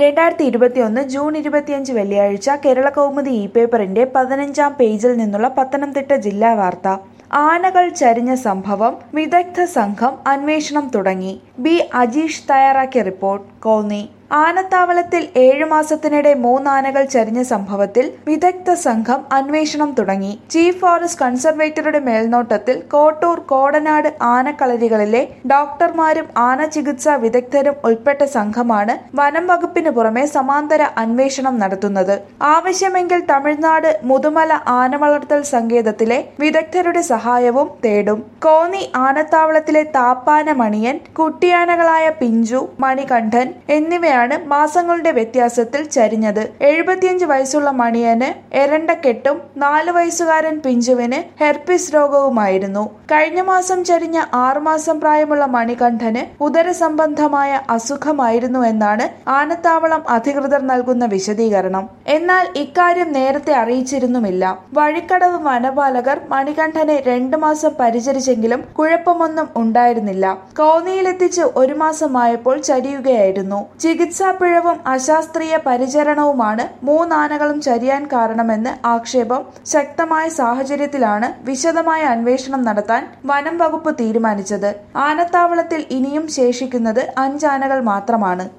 രണ്ടായിരത്തി ഇരുപത്തിയൊന്ന് ജൂൺ ഇരുപത്തിയഞ്ച് വെള്ളിയാഴ്ച കേരള കൗമുദി ഇ പേപ്പറിന്റെ പതിനഞ്ചാം പേജിൽ നിന്നുള്ള പത്തനംതിട്ട ജില്ലാ വാർത്ത ആനകൾ ചരിഞ്ഞ സംഭവം വിദഗ്ധ സംഘം അന്വേഷണം തുടങ്ങി ബി അജീഷ് തയ്യാറാക്കിയ റിപ്പോർട്ട് കോന്നി ആനത്താവളത്തിൽ ഏഴു മാസത്തിനിടെ മൂന്നാനകൾ ചരിഞ്ഞ സംഭവത്തിൽ വിദഗ്ധ സംഘം അന്വേഷണം തുടങ്ങി ചീഫ് ഫോറസ്റ്റ് കൺസർവേറ്ററുടെ മേൽനോട്ടത്തിൽ കോട്ടൂർ കോടനാട് ആനക്കളരികളിലെ ഡോക്ടർമാരും ആന ചികിത്സാ വിദഗ്ധരും ഉൾപ്പെട്ട സംഘമാണ് വനം വകുപ്പിന് പുറമെ സമാന്തര അന്വേഷണം നടത്തുന്നത് ആവശ്യമെങ്കിൽ തമിഴ്നാട് മുതുമല ആന വളർത്തൽ സങ്കേതത്തിലെ വിദഗ്ധരുടെ സഹായവും തേടും കോന്നി ആനത്താവളത്തിലെ താപ്പാന മണിയൻ കുട്ടിയാനകളായ പിഞ്ചു മണികണ്ഠൻ എന്നിവയാണ് മാസങ്ങളുടെ വ്യത്യാസത്തിൽ ചരിഞ്ഞത് എഴുപത്തിയഞ്ച് വയസ്സുള്ള മണിയന് എരണ്ടക്കെട്ടും നാല് വയസ്സുകാരൻ പിഞ്ചുവിന് ഹെർപ്പിസ് രോഗവുമായിരുന്നു കഴിഞ്ഞ മാസം ചരിഞ്ഞ ആറുമാസം പ്രായമുള്ള മണികണ്ഠന് ഉദരസംബന്ധമായ അസുഖമായിരുന്നു എന്നാണ് ആനത്താവളം അധികൃതർ നൽകുന്ന വിശദീകരണം എന്നാൽ ഇക്കാര്യം നേരത്തെ അറിയിച്ചിരുന്നുമില്ല വഴിക്കടവ് വനപാലകർ മണികണ്ഠനെ രണ്ടു മാസം പരിചരിച്ചെങ്കിലും കുഴപ്പമൊന്നും ഉണ്ടായിരുന്നില്ല കോന്നിയിലെത്തിച്ച് ഒരു മാസമായപ്പോൾ ചരിയുകയായിരുന്നു ചികിത്സാ പിഴവും അശാസ്ത്രീയ പരിചരണവുമാണ് മൂന്നാനകളും ചരിയാൻ കാരണമെന്ന് ആക്ഷേപം ശക്തമായ സാഹചര്യത്തിലാണ് വിശദമായ അന്വേഷണം നടത്താൻ വനം വകുപ്പ് തീരുമാനിച്ചത് ആനത്താവളത്തിൽ ഇനിയും ശേഷിക്കുന്നത് അഞ്ചാനകൾ മാത്രമാണ്